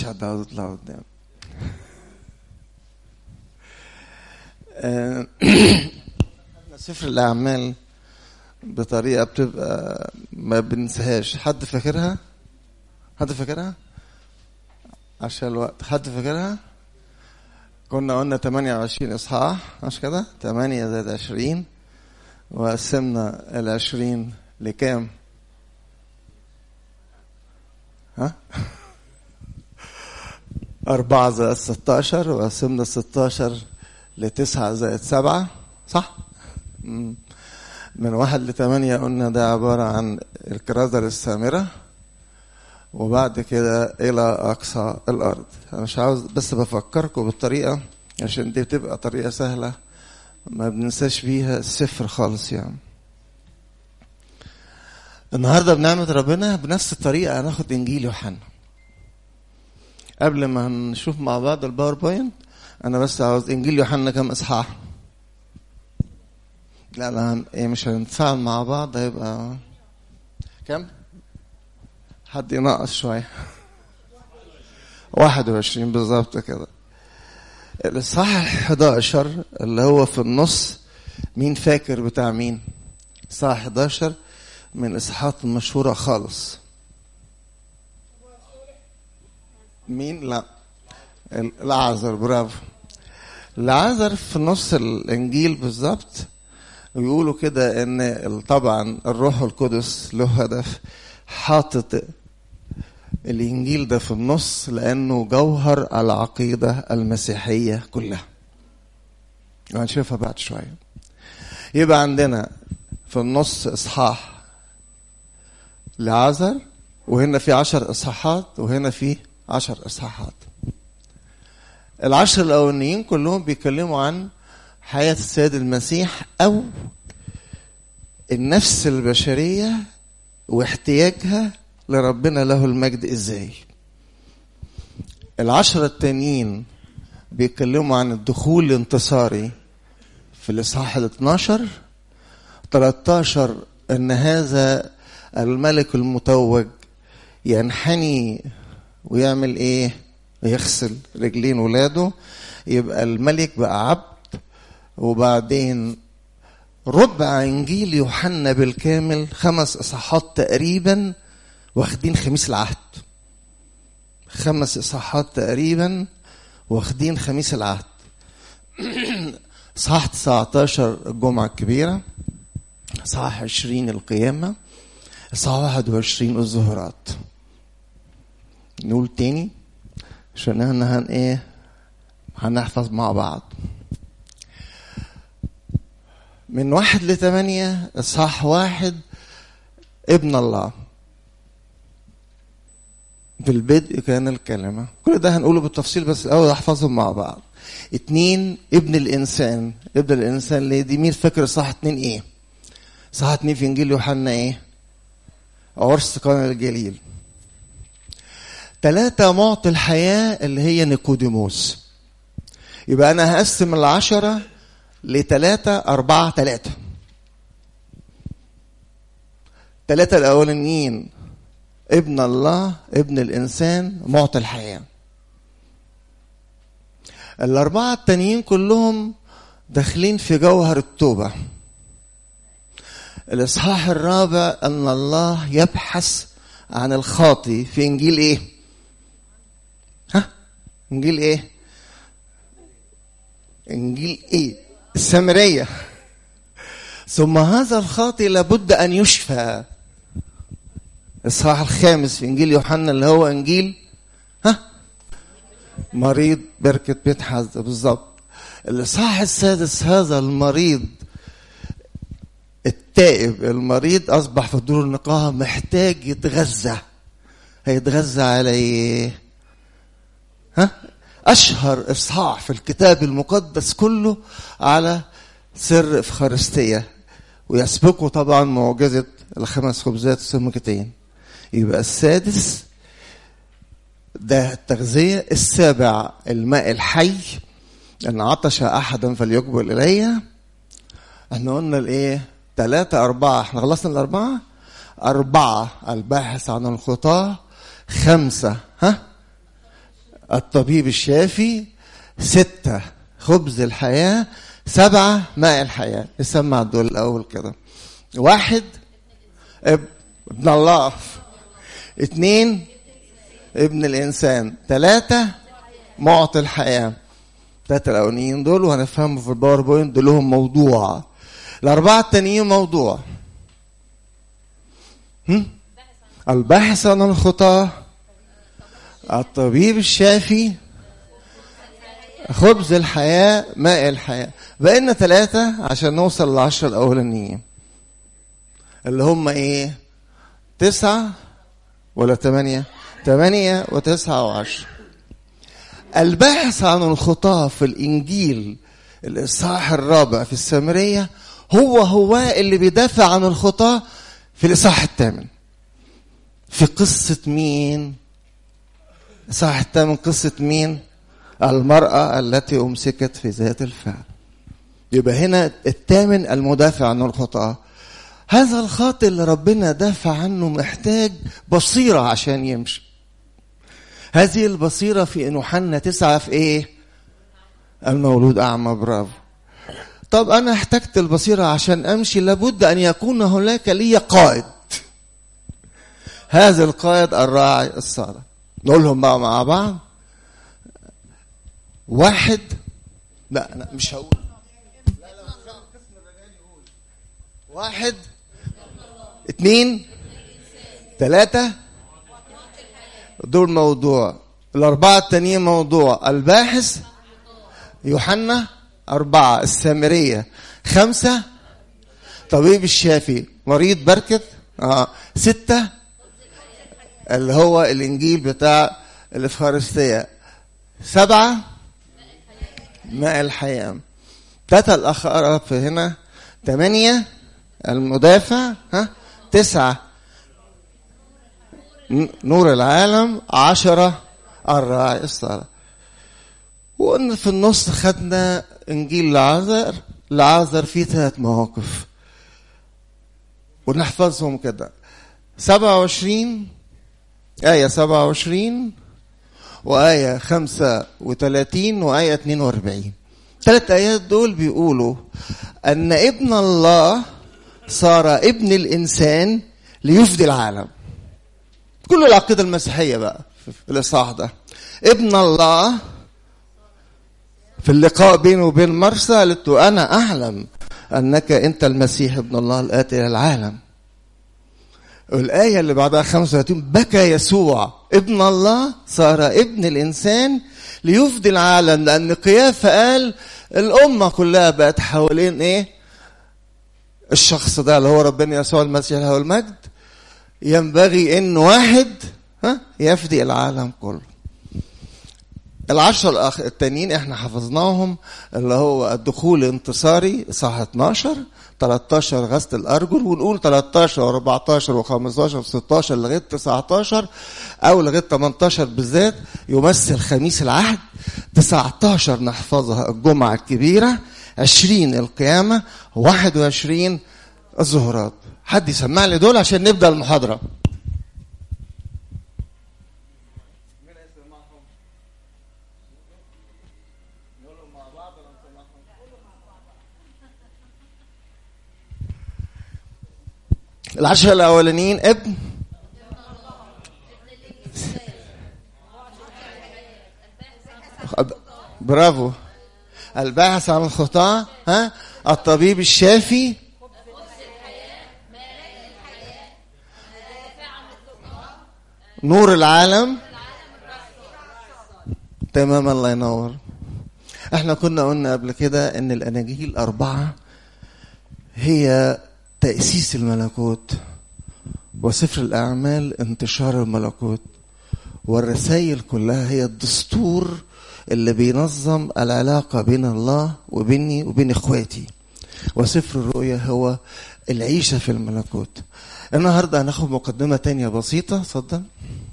حد عاوز يطلع قدام آه، سفر الأعمال بطريقة بتبقى ما بنساهاش حد فاكرها؟ حد فاكرها؟ عشان الوقت حد فاكرها؟ كنا قلنا 28 إصحاح مش كده؟ 8 زائد 20 وقسمنا ال 20 لكام؟ ها؟ أربعة زائد 16 وقسمنا 16 لتسعة زائد سبعة صح؟ مم. من واحد لثمانية قلنا ده عبارة عن الكرازة السامرة وبعد كده إلى أقصى الأرض أنا مش عاوز بس بفكركم بالطريقة عشان دي بتبقى طريقة سهلة ما بننساش بيها الصفر خالص يعني النهاردة بنعمة ربنا بنفس الطريقة هناخد إنجيل يوحنا قبل ما نشوف مع بعض الباوربوينت أنا بس عاوز إنجيل يوحنا كم إصحاح لا لا ايه مش هنتفاعل مع بعض هيبقى كم؟ حد ينقص شوية 21 بالظبط كده الإصحاح 11 اللي هو في النص مين فاكر بتاع مين؟ إصحاح 11 من الإصحاحات المشهورة خالص مين؟ لا العازر برافو العازر في نص الإنجيل بالظبط ويقولوا كده ان طبعا الروح القدس له هدف حاطط الانجيل ده في النص لانه جوهر العقيده المسيحيه كلها وهنشوفها بعد شويه يبقى عندنا في النص اصحاح لعازر وهنا في عشر اصحاحات وهنا في عشر اصحاحات العشر الاولانيين كلهم بيتكلموا عن حياة السيد المسيح أو النفس البشرية واحتياجها لربنا له المجد إزاي العشرة التانيين بيتكلموا عن الدخول الانتصاري في الإصحاح ال 12 13 أن هذا الملك المتوج ينحني ويعمل إيه؟ يغسل رجلين ولاده يبقى الملك بقى عبد وبعدين ربع انجيل يوحنا بالكامل خمس اصحاحات تقريبا واخدين خميس العهد خمس اصحاحات تقريبا واخدين خميس العهد صح 19 الجمعة الكبيرة صح 20 القيامة صح 21 الظهرات نقول تاني عشان احنا هن ايه هنحفظ مع بعض من واحد لثمانية إصحاح واحد ابن الله في البدء كان الكلمة كل ده هنقوله بالتفصيل بس الأول أحفظهم مع بعض اتنين ابن الإنسان ابن الإنسان ليه دي مين فاكر صح اتنين إيه صح اتنين في إنجيل يوحنا إيه عرس قانا الجليل ثلاثة معطي الحياة اللي هي نيكوديموس يبقى أنا هقسم العشرة لتلاتة أربعة تلاتة تلاتة الأولانيين ابن الله ابن الإنسان معطي الحياة الأربعة التانيين كلهم داخلين في جوهر التوبة الإصحاح الرابع أن الله يبحث عن الخاطي في إنجيل إيه؟ ها؟ إنجيل إيه؟ إنجيل إيه؟ السامرية ثم هذا الخاطئ لابد أن يشفى الإصحاح الخامس في إنجيل يوحنا اللي هو إنجيل ها مريض بركة بيت حزة بالظبط الإصحاح السادس هذا المريض التائب المريض أصبح في دور النقاهة محتاج يتغذى هيتغذى على إيه؟ ها أشهر إصحاح في الكتاب المقدس كله على سر إفخارستية ويسبقه طبعا معجزة الخمس خبزات والسمكتين يبقى السادس ده التغذية السابع الماء الحي إن عطش أحدا فليقبل إلي احنا قلنا الإيه ثلاثة أربعة احنا خلصنا الأربعة أربعة الباحث عن الخطاة خمسة ها الطبيب الشافي ستة خبز الحياة سبعة ماء الحياة نسمع دول الأول كده واحد اب- ابن الله اتنين ابن الإنسان ثلاثة معطي الحياة ثلاثة الأولانيين دول وهنفهموا في الباوربوينت دول لهم موضوع الأربعة التانيين موضوع هم؟ الباحث عن الخطاة الطبيب الشافي خبز الحياة ماء الحياة بقينا ثلاثة عشان نوصل للعشرة الأولانيين اللي هم إيه تسعة ولا ثمانية ثمانية وتسعة وعشرة الباحث عن الخطاة في الإنجيل الإصحاح الرابع في السامرية هو هو اللي بيدافع عن الخطاة في الإصحاح الثامن في قصة مين؟ الإصحاح الثامن قصة مين؟ المرأة التي أمسكت في ذات الفعل يبقى هنا الثامن المدافع عن الخطاة هذا الخاطئ اللي ربنا دافع عنه محتاج بصيرة عشان يمشي هذه البصيرة في إن يوحنا تسعة في إيه؟ المولود أعمى برافو طب أنا احتجت البصيرة عشان أمشي لابد أن يكون هناك لي قائد هذا القائد الراعي الصالح نقولهم بقى مع بعض واحد لا لا مش هقول لا لا مش هقول. قسم الرجال يقول. واحد اثنين ثلاثة دول موضوع الأربعة التانيين موضوع الباحث يوحنا أربعة السامرية خمسة طبيب الشافي مريض بركة آه. ستة اللي هو الإنجيل بتاع الإفخارستية سبعة ماء الحياة ثلاثة الأخرى في هنا ثمانية المدافع ها تسعة ن- نور العالم عشرة الراعي الصالح وقلنا في النص خدنا انجيل لعازر لعازر فيه ثلاث مواقف ونحفظهم كده 27 آية 27 وآية 35 وآية 42 ثلاث آيات دول بيقولوا أن ابن الله صار ابن الإنسان ليفدي العالم كل العقيدة المسيحية بقى في الإصحاح ده ابن الله في اللقاء بينه وبين مرسى قالت له أنا أعلم أنك أنت المسيح ابن الله الآتي إلى العالم الآية اللي بعدها 35 بكى يسوع ابن الله صار ابن الإنسان ليفدي العالم لأن قيافة قال الأمة كلها بقت حوالين إيه؟ الشخص ده اللي هو ربنا يسوع المسيح له المجد ينبغي إن واحد ها يفدي العالم كله العشرة الأخ... التانيين احنا حفظناهم اللي هو الدخول الانتصاري صح 12 13 غسل الأرجل ونقول 13 و14 و15 و16 لغاية 19 أو لغاية 18 بالذات يمثل خميس العهد 19 نحفظها الجمعة الكبيرة 20 القيامة 21 الظهرات حد يسمع لي دول عشان نبدأ المحاضرة العشرة الأولانيين ابن برافو الباحث عن الخطاة ها الطبيب الشافي نور العالم تمام الله ينور احنا كنا قلنا قبل كده ان الاناجيل الاربعه هي تاسيس الملكوت وسفر الاعمال انتشار الملكوت والرسائل كلها هي الدستور اللي بينظم العلاقه بين الله وبيني وبين اخواتي وسفر الرؤيا هو العيشه في الملكوت النهارده هناخد مقدمه تانية بسيطه اتفضل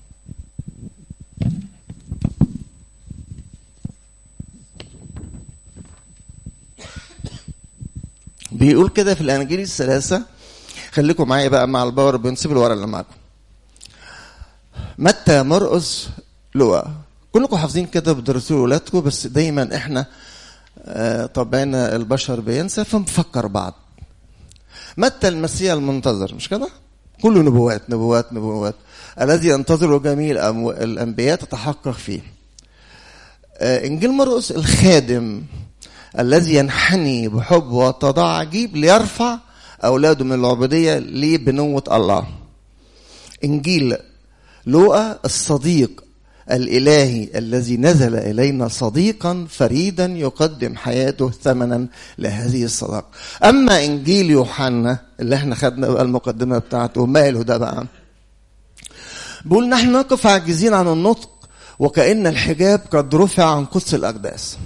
بيقول كده في الاناجيل الثلاثه خليكم معايا بقى مع الباور بنسيب الورق اللي معاكم متى مرقس لوقا كلكم حافظين كده بتدرسوا ولادكم بس دايما احنا آه، طبعنا البشر بينسى فنفكر بعض متى المسيح المنتظر مش كده كله نبوات نبوات نبوات الذي ينتظر جميع الأمو- الانبياء تتحقق فيه آه، انجيل مرقس الخادم الذي ينحني بحب وتضاع عجيب ليرفع اولاده من العبوديه لبنوه الله انجيل لوقا الصديق الالهي الذي نزل الينا صديقا فريدا يقدم حياته ثمنا لهذه الصداقه اما انجيل يوحنا اللي احنا خدنا بقى المقدمه بتاعته ماله ده بقى بيقول نحن نقف عاجزين عن النطق وكأن الحجاب قد رفع عن قدس الأقداس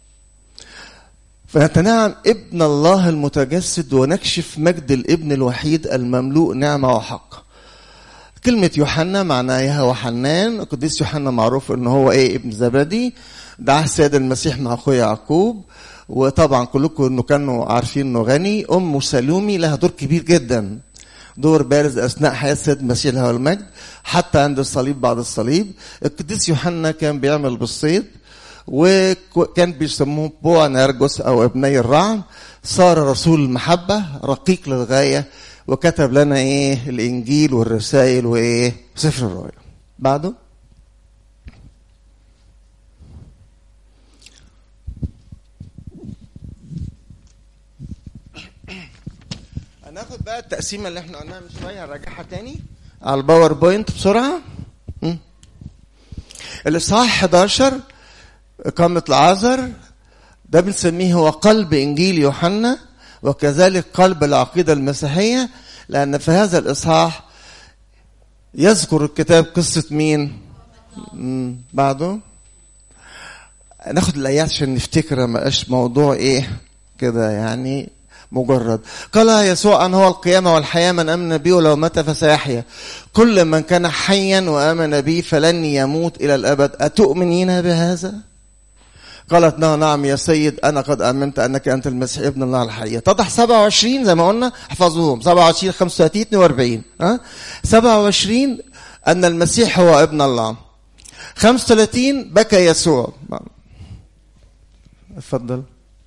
فنتنعم ابن الله المتجسد ونكشف مجد الابن الوحيد المملوء نعمة وحق كلمة يوحنا معناها وحنان القديس يوحنا معروف ان هو ايه ابن زبدي دعاه السيد المسيح مع اخوه يعقوب وطبعا كلكم انه كانوا عارفين انه غني امه سلومي لها دور كبير جدا دور بارز اثناء حياه السيد المسيح له المجد حتى عند الصليب بعد الصليب القديس يوحنا كان بيعمل بالصيد وكان بيسموه بوا نرجس او ابني الرعم صار رسول المحبه رقيق للغايه وكتب لنا ايه الانجيل والرسائل وايه سفر الرؤيا بعده هناخد بقى التقسيمه اللي احنا قلناها من شويه هنراجعها تاني على الباوربوينت بسرعه م. الاصحاح 11 إقامة العذر ده بنسميه هو قلب إنجيل يوحنا وكذلك قلب العقيدة المسيحية لأن في هذا الإصحاح يذكر الكتاب قصة مين؟ مم. بعده ناخد الآيات عشان نفتكر ما بقاش موضوع إيه كده يعني مجرد قال يسوع أن هو القيامة والحياة من آمن بي ولو مات فسيحيا كل من كان حيا وآمن بي فلن يموت إلى الأبد أتؤمنين بهذا؟ قالت له نعم يا سيد انا قد امنت انك انت المسيح ابن الله الحي تضح 27 زي ما قلنا احفظوهم 27 35 42 ها 27 ان المسيح هو ابن الله 35 بكى يسوع اتفضل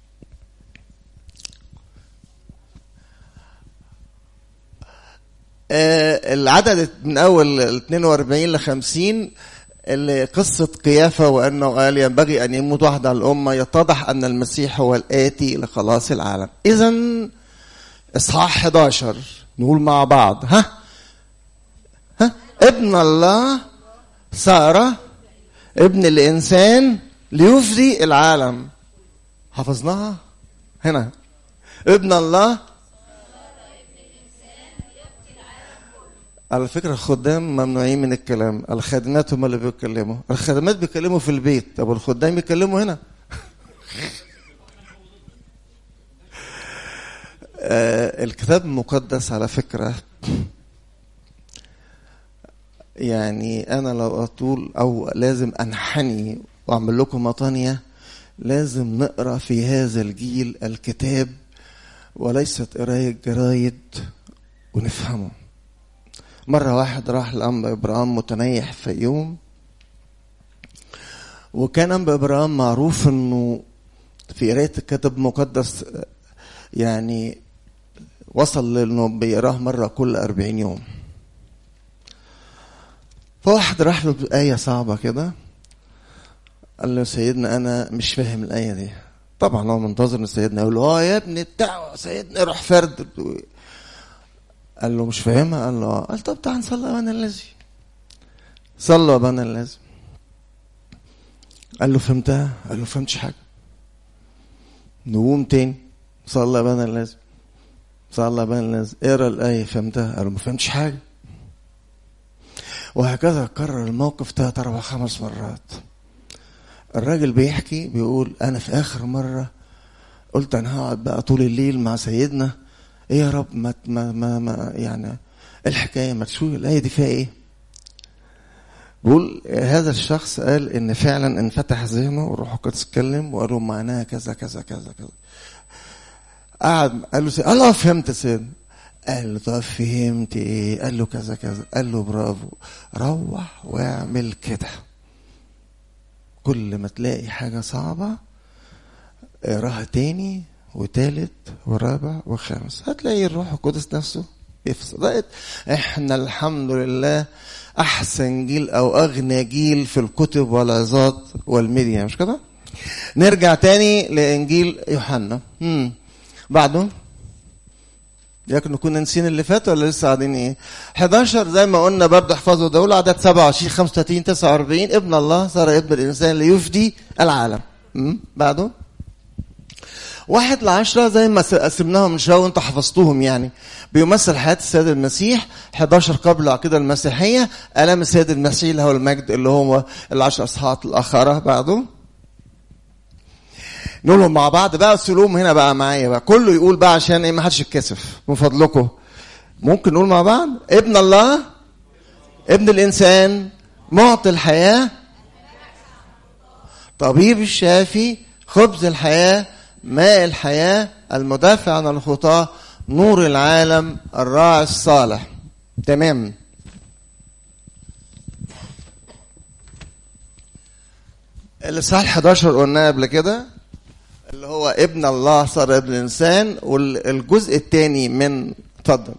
آه العدد من اول 42 ل 50 اللي قصة قيافة وأنه قال ينبغي أن يموت واحد على الأمة يتضح أن المسيح هو الآتي لخلاص العالم إذا إصحاح 11 نقول مع بعض ها ها ابن الله صار ابن الإنسان ليفدي العالم حفظناها هنا ابن الله على فكرة الخدام ممنوعين من الكلام الخادمات هم اللي بيتكلموا الخادمات بيتكلموا في البيت طب الخدام بيتكلموا هنا آه الكتاب المقدس على فكرة يعني أنا لو أطول أو لازم أنحني وأعمل لكم مطانية لازم نقرأ في هذا الجيل الكتاب وليست قراية جرايد ونفهمه مرة واحد راح لأنبا إبراهيم متنيح في يوم وكان أنبا إبراهيم معروف إنه في قراية الكتاب المقدس يعني وصل لإنه بيقراه مرة كل أربعين يوم فواحد راح له بآية صعبة كده قال له سيدنا أنا مش فاهم الآية دي طبعا هو منتظر ان سيدنا يقول له اه يا ابني بتاع سيدنا روح فرد قال له مش فاهمها قال له قال طب تعال نصلي ابانا الذي صلوا ابانا الذي قال له فهمتها قال له فهمتش حاجه نقوم تاني صلى ابانا الذي صلى ابانا الذي اقرا الايه فهمتها قال له ما فهمتش حاجه وهكذا كرر الموقف ثلاث اربع خمس مرات الراجل بيحكي بيقول انا في اخر مره قلت انا هقعد بقى طول الليل مع سيدنا ايه يا رب ما ما ما, ما يعني الحكايه ما تشوف الايه دي فيها ايه بيقول هذا الشخص قال ان فعلا انفتح ذهنه والروح القدس اتكلم وقال له معناها كذا كذا كذا كذا قعد قال له قال له فهمت سيد قال له طب فهمت ايه قال له كذا كذا قال له برافو روح واعمل كده كل ما تلاقي حاجة صعبة اقراها تاني وتالت ورابع وخامس هتلاقي الروح القدس نفسه يفصل احنا الحمد لله احسن جيل او اغنى جيل في الكتب والعظات والميديا مش كده نرجع تاني لانجيل يوحنا امم بعده لكن كنا نسين اللي فات ولا لسه قاعدين ايه 11 زي ما قلنا برضه احفظوا دول عدد 27 35 49 ابن الله صار ابن الانسان ليفدي العالم امم بعده واحد لعشرة زي ما قسمناهم من شوية وانتوا حفظتوهم يعني بيمثل حياة السيد المسيح 11 قبل العقيدة المسيحية ألم السيد المسيح اللي هو المجد اللي هو العشر أصحاحات الأخرى بعده نقولهم مع بعض بقى سلوم هنا بقى معايا بقى كله يقول بقى عشان ايه ما حدش يتكسف من فضلكم ممكن نقول مع بعض ابن الله ابن الانسان معطي الحياه طبيب الشافي خبز الحياه ماء الحياه المدافع عن الخطاه نور العالم الراعي الصالح تمام الاصحاح 11 قلناه قبل كده اللي هو ابن الله صار ابن الانسان والجزء الثاني من اتفضل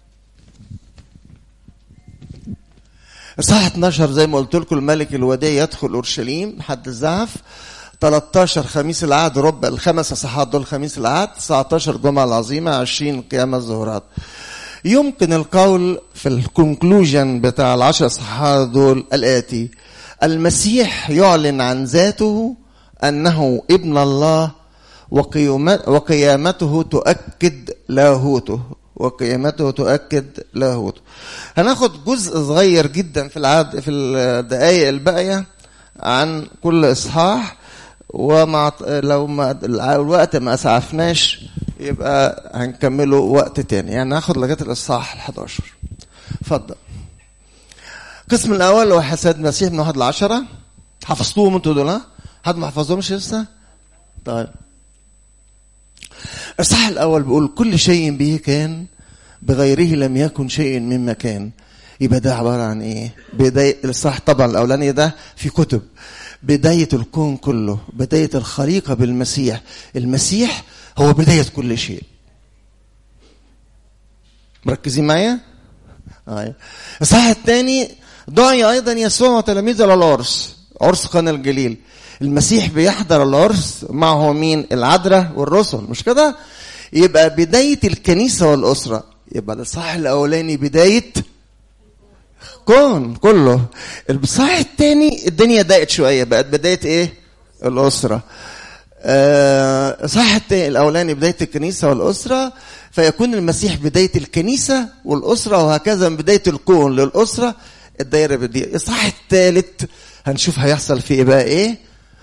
اصحاح 12 زي ما قلت لكم الملك الوديع يدخل اورشليم حد الزعف 13 خميس العهد ربع الخمس اصحاحات دول خميس العهد 19 جمعه العظيمه 20 قيامه الظهرات يمكن القول في الكونكلوجن بتاع العشر اصحاحات دول الاتي المسيح يعلن عن ذاته انه ابن الله وقيامته تؤكد لاهوته وقيامته تؤكد لاهوته هناخد جزء صغير جدا في العد في الدقائق الباقيه عن كل اصحاح ومع لو ما الوقت ما اسعفناش يبقى هنكمله وقت تاني يعني ناخد لغايه الاصحاح ال 11 اتفضل القسم الاول هو حساد المسيح من واحد لعشرة حفظتوهم انتوا دول ها؟ حد ما حفظهمش لسه؟ طيب الصح الأول بيقول كل شيء به كان بغيره لم يكن شيء مما كان يبقى ده عبارة عن إيه؟ بداية الصح طبعا الأولاني ده في كتب بداية الكون كله بداية الخليقة بالمسيح المسيح هو بداية كل شيء مركزين معايا؟ آه. الصح الثاني دعي أيضا يسوع وتلاميذه للعرس عرس قنا الجليل المسيح بيحضر العرس معه مين العذراء والرسل مش كده يبقى بداية الكنيسة والأسرة يبقى الإصحاح الأولاني بداية كون كله الإصحاح الثاني الدنيا ضاقت شوية بقت بداية إيه؟ الأسرة الإصحاح آه الأولاني بداية الكنيسة والأسرة فيكون المسيح بداية الكنيسة والأسرة وهكذا من بداية الكون للأسرة الدايرة بدي الإصحاح الثالث هنشوف هيحصل فيه بقى إيه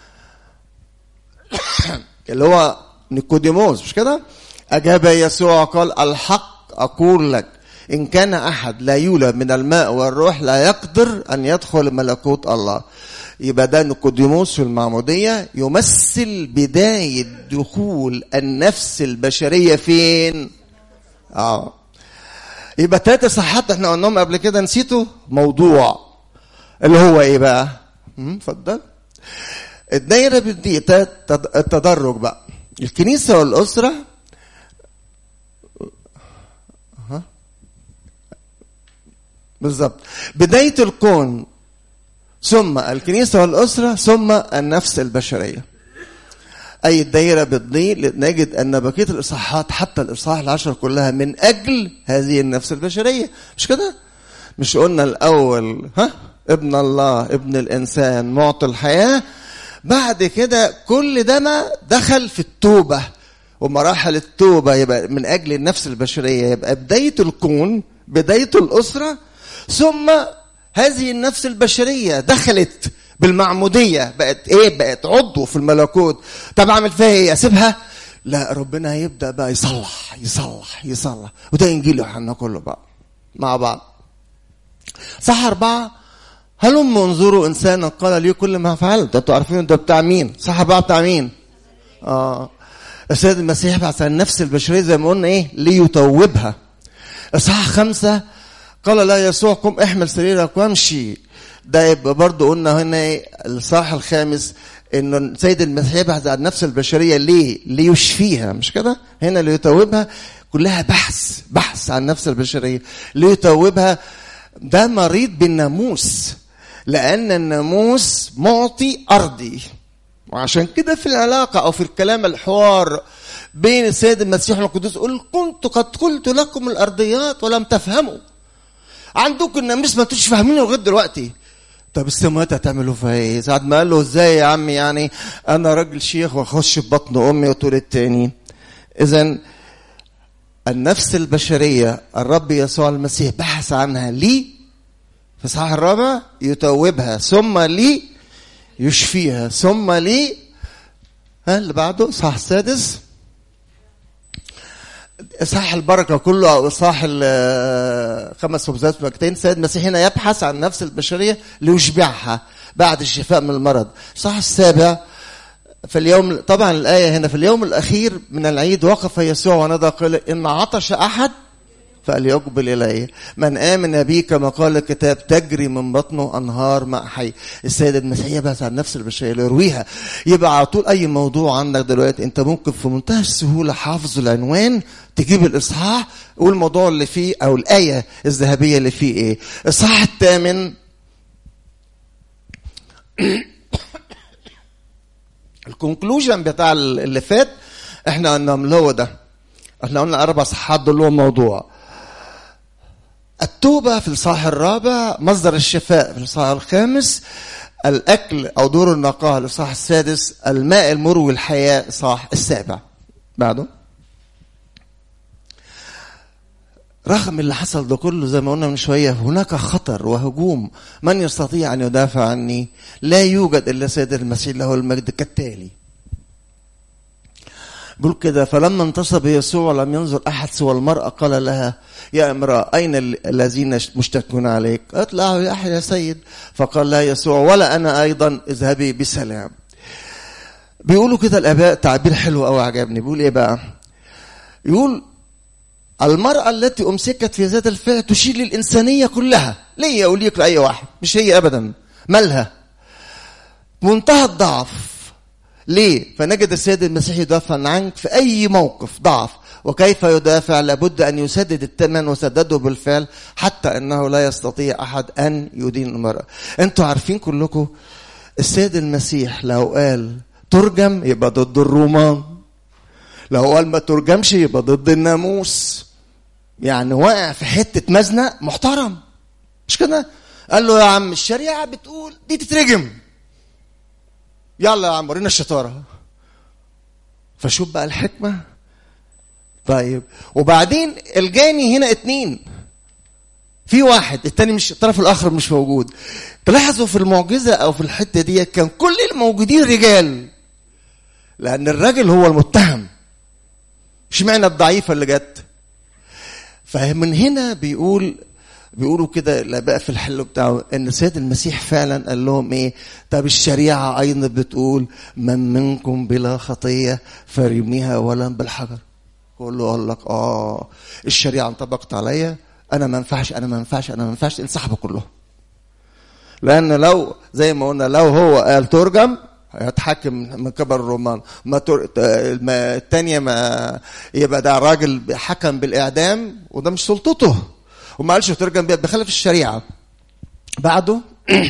اللي هو نيكوديموس مش كده أجاب يسوع قال الحق أقول لك إن كان أحد لا يولد من الماء والروح لا يقدر أن يدخل ملكوت الله يبقى ده نيكوديموس في المعمودية يمثل بداية دخول النفس البشرية فين؟ اه يبقى ثلاثة صحات احنا قلناهم قبل كده نسيته موضوع اللي هو ايه بقى؟ اتفضل الدايرة بدي التدرج بقى الكنيسة والأسرة ها بالظبط بداية الكون ثم الكنيسة والأسرة ثم النفس البشرية أي الدايرة بتضيء نجد أن بقية الإصحاحات حتى الإصحاح العشر كلها من أجل هذه النفس البشرية مش كده؟ مش قلنا الأول ها ابن الله ابن الإنسان معطي الحياة بعد كده كل ده ما دخل في التوبة ومراحل التوبة يبقى من أجل النفس البشرية يبقى بداية الكون بداية الأسرة ثم هذه النفس البشرية دخلت بالمعمودية بقت إيه بقت عضو في الملكوت طب أعمل فيها إيه أسيبها لا ربنا هيبدأ بقى يصلح يصلح يصلح وده إنجيل يوحنا كله بقى مع بعض صح أربعة هلم انظروا انسانا قال لي كل ما فعلت انتوا عارفين ده بتاع مين صح بقى بتاع مين اه السيد المسيح بعث النفس البشريه زي ما قلنا ايه ليتوبها اصحاح خمسة قال لا يسوع قم احمل سريرك وامشي ده يبقى برضه قلنا هنا إيه؟ الصح الخامس انه السيد المسيح يبحث عن نفس البشريه ليه؟ ليشفيها مش كده؟ هنا ليتوبها كلها بحث بحث عن نفس البشريه ليتوبها ده مريض بالناموس لان الناموس معطي ارضي وعشان كده في العلاقه او في الكلام الحوار بين السيد المسيح والقدوس قل كنت قد قلت لكم الارضيات ولم تفهموا عندكم الناموس ما انتوش فاهمينه لغايه دلوقتي طب السماوات هتعملوا فيها ايه؟ ساعة ما قال له ازاي يا عمي يعني انا راجل شيخ واخش في بطن امي وتقول التاني. اذا النفس البشريه الرب يسوع المسيح بحث عنها لي في الصحاح الرابع يتوبها ثم لي يشفيها ثم لي ها اللي بعده صح السادس صح البركه كله او صح خمس خبزات ومكتين سيد المسيح هنا يبحث عن نفس البشريه ليشبعها بعد الشفاء من المرض صح السابع في اليوم طبعا الايه هنا في اليوم الاخير من العيد وقف يسوع ونادى قال ان عطش احد فليقبل إليه من آمن بي كما قال الكتاب تجري من بطنه أنهار ماء حي السيد المسيح يبحث عن نفس البشرية ليرويها يبقى على طول أي موضوع عندك دلوقتي أنت ممكن في منتهى السهولة حافظ العنوان تجيب الإصحاح والموضوع اللي فيه أو الآية الذهبية اللي فيه إيه الإصحاح الثامن الكونكلوجن بتاع اللي فات احنا قلنا اللي هو ده احنا قلنا اربع صحات دول هو الموضوع التوبة في الصح الرابع مصدر الشفاء في الصح الخامس الأكل أو دور النقاهة الإصحاح السادس الماء المروي الحياة الإصحاح السابع بعده رغم اللي حصل ده كله زي ما قلنا من شوية هناك خطر وهجوم من يستطيع أن يدافع عني لا يوجد إلا سيد المسيح له المجد كالتالي بيقول كده فلما انتصب يسوع لم ينظر احد سوى المراه قال لها يا امراه اين الذين مشتكون عليك؟ قالت له يا احد يا سيد فقال لها يسوع ولا انا ايضا اذهبي بسلام. بيقولوا كده الاباء تعبير حلو قوي عجبني بيقول ايه بقى؟ يقول المرأة التي أمسكت في ذات الفعل تشير للإنسانية كلها ليه أقول لك لأي واحد مش هي أبدا مالها منتهى الضعف ليه؟ فنجد السيد المسيح يدافع عنك في أي موقف ضعف وكيف يدافع لابد أن يسدد الثمن وسدده بالفعل حتى أنه لا يستطيع أحد أن يدين المرأة أنتوا عارفين كلكم السيد المسيح لو قال ترجم يبقى ضد الرومان لو قال ما ترجمش يبقى ضد الناموس يعني واقع في حتة مزنق محترم مش كده قال له يا عم الشريعة بتقول دي تترجم يلا يا عم ورينا الشطاره فشوف بقى الحكمه طيب وبعدين الجاني هنا اتنين في واحد التاني مش الطرف الاخر مش موجود تلاحظوا في المعجزه او في الحته دي كان كل الموجودين رجال لان الراجل هو المتهم اشمعنى الضعيفه اللي جت فمن هنا بيقول بيقولوا كده الاباء في الحل بتاعه ان السيد المسيح فعلا قال لهم ايه طب الشريعه ايضا بتقول من منكم بلا خطيه فرميها ولا بالحجر كله قال لك اه الشريعه انطبقت عليا انا ما ينفعش انا ما ينفعش انا ما ينفعش انسحبوا كلهم لان لو زي ما قلنا لو هو قال ترجم هيتحكم من كبر الرومان ما تر... الثانيه ما يبقى ده راجل حكم بالاعدام وده مش سلطته وما قالش ترجم بخلاف الشريعه بعده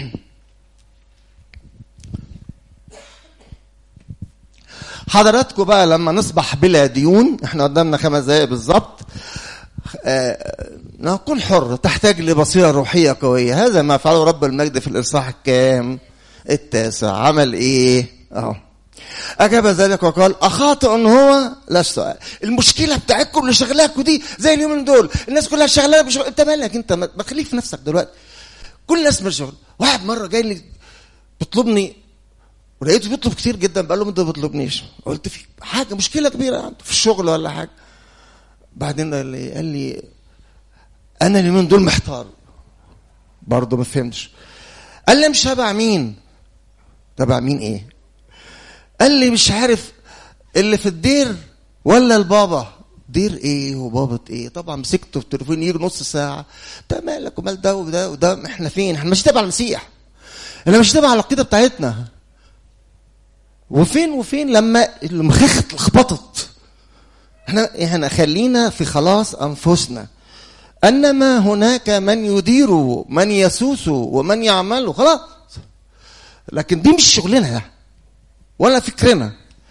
حضراتكم بقى لما نصبح بلا ديون احنا قدامنا خمس دقايق بالظبط آه نكون حر تحتاج لبصيره روحيه قويه هذا ما فعله رب المجد في الاصحاح الكام التاسع عمل ايه اهو أجاب ذلك وقال أخاطئ هو لا السؤال المشكلة بتاعتكم اللي شغلاكوا دي زي اليومين دول الناس كلها شغالة بشغل أنت مالك أنت ما خليك في نفسك دلوقتي كل الناس مش شغل واحد مرة جاي لي بيطلبني ولقيته بيطلب كتير جدا بقال له انت ما بتطلبنيش قلت في حاجه مشكله كبيره عنده في الشغل ولا حاجه بعدين قال لي قال لي انا اليومين دول محتار برضه ما فهمتش قال لي مش تبع مين تبع مين ايه قال لي مش عارف اللي في الدير ولا البابا دير ايه وبابا ايه طبعا مسكته في التليفون يجي نص ساعه انت مالك ومال ده وده وده احنا فين احنا مش تبع المسيح اللي مش تبع العقيده بتاعتنا وفين وفين لما المخاخ اتلخبطت احنا احنا خلينا في خلاص انفسنا انما هناك من يدير من يسوس ومن يعمل خلاص لكن دي مش شغلنا ولا فكرنا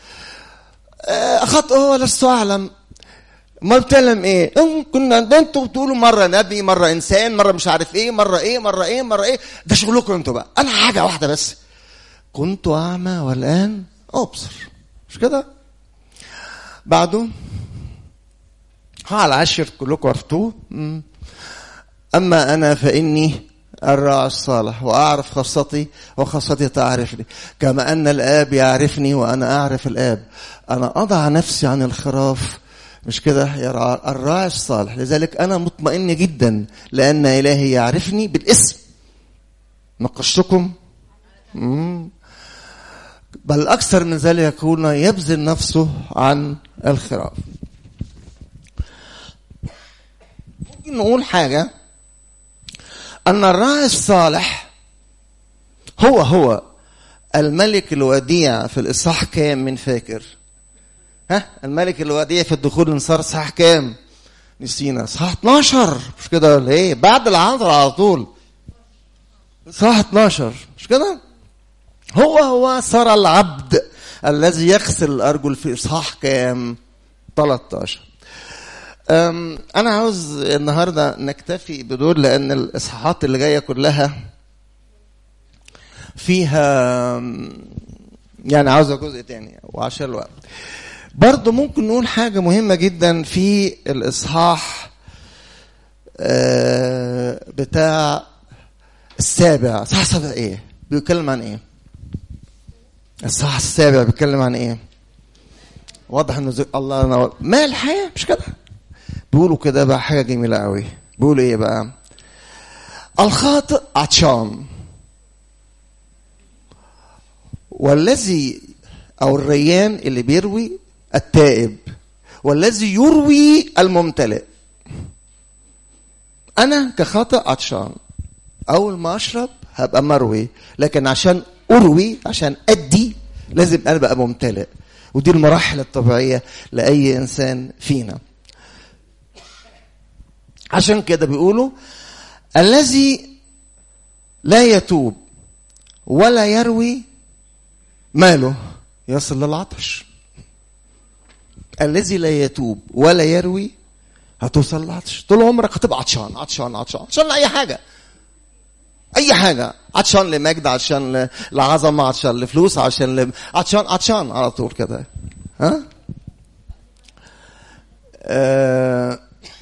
اخطأ لست اعلم ما بتكلم ايه كنا انتوا بتقولوا مره نبي مره انسان مره مش عارف ايه مره ايه مره ايه مره ايه ده شغلكم انتوا بقى انا حاجه واحده بس كنت اعمى والان ابصر مش كده بعده ها العشر كلكم عرفتوه اما انا فاني الراعي الصالح واعرف خاصتي وخاصتي تعرفني كما ان الاب يعرفني وانا اعرف الاب انا اضع نفسي عن الخراف مش كده يا الراعي الصالح لذلك انا مطمئن جدا لان الهي يعرفني بالاسم نقشتكم بل اكثر من ذلك يكون يبذل نفسه عن الخراف ممكن نقول حاجه ان الراعي الصالح هو هو الملك الوديع في الاصحاح كام من فاكر ها الملك الوديع في الدخول انصار صح كام نسينا صح 12 مش كده ولا ايه بعد العصر على طول صح 12 مش كده هو هو صار العبد الذي يغسل الارجل في اصحاح كام 13 انا عاوز النهارده نكتفي بدول لان الاصحاحات اللي جايه كلها فيها يعني عاوزه جزء تاني وعشان الوقت برضه ممكن نقول حاجة مهمة جدا في الإصحاح بتاع السابع صح سابع إيه؟ بيتكلم عن إيه؟ الصح السابع بيتكلم عن إيه؟ واضح إنه زي الله نور ما الحياة مش كده؟ بيقولوا كده بقى حاجة جميلة قوي بيقولوا إيه بقى؟ الخاطئ عطشان والذي أو الريان اللي بيروي التائب والذي يروي الممتلئ انا كخاطئ عطشان اول ما اشرب هبقى مروي لكن عشان اروي عشان ادي لازم انا ابقى ممتلئ ودي المراحل الطبيعيه لاي انسان فينا عشان كده بيقولوا الذي لا يتوب ولا يروي ماله يصل للعطش الذي لا يتوب ولا يروي هتوصل لعطش طول عمرك هتبقى عطشان عطشان عطشان عطشان لاي حاجه اي حاجه عطشان لمجد عطشان لعظمه عطشان لفلوس عشان ل... عطشان عطشان على طول كده ها آه...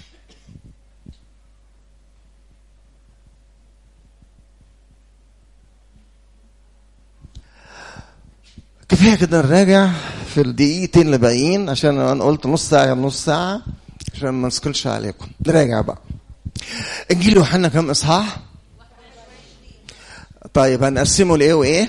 كفايه كده نراجع في الدقيقتين اللي باقيين عشان انا قلت نص ساعه نص ساعه عشان ما نثقلش عليكم نراجع بقى انجيل يوحنا كم اصحاح طيب هنقسمه لايه وايه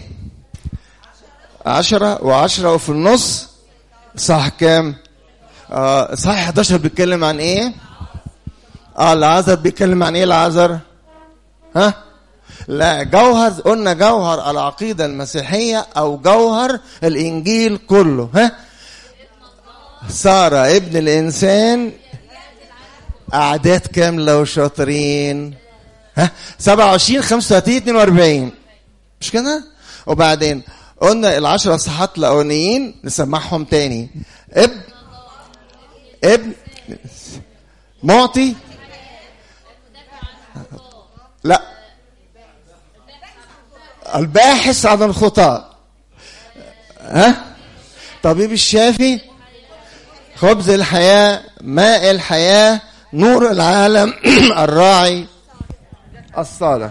عشرة وعشرة وفي النص صح كام آه صح 11 بيتكلم عن ايه اه العذر بيتكلم عن ايه العذر ها لا جوهر قلنا جوهر العقيدة المسيحية أو جوهر الإنجيل كله ها صار ابن الإنسان أعداد كاملة وشاطرين ها 27 35 42 مش كده؟ وبعدين قلنا العشرة صحات الأولانيين نسمعهم تاني ابن ابن معطي لا الباحث عن الخطاة ها طبيب الشافي خبز الحياة ماء الحياة نور العالم الراعي الصالح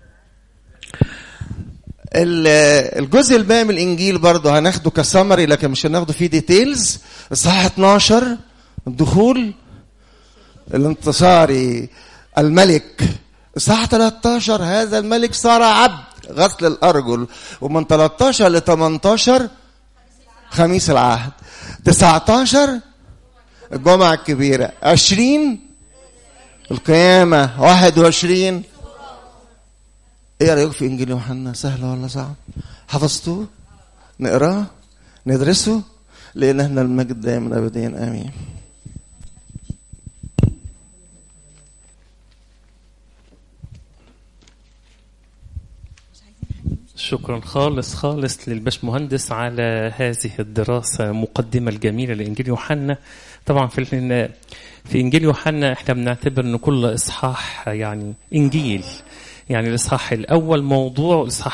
الجزء الباقي من الانجيل برضه هناخده كسمري لكن مش هناخده فيه ديتيلز الصحاح 12 الدخول الانتصاري الملك الصحاح 13 هذا الملك صار عبد غسل الارجل ومن 13 ل 18 خميس العهد 19 الجمعة الكبيرة 20 القيامة 21 ايه رايكم في انجيل يوحنا سهل ولا صعب حفظتوه نقراه ندرسه لان احنا المجد دائما ابدين امين شكرا خالص خالص للبشمهندس على هذه الدراسة مقدمة الجميلة لإنجيل يوحنا طبعا في في إنجيل يوحنا احنا بنعتبر إن كل إصحاح يعني إنجيل يعني الإصحاح الأول موضوع والإصحاح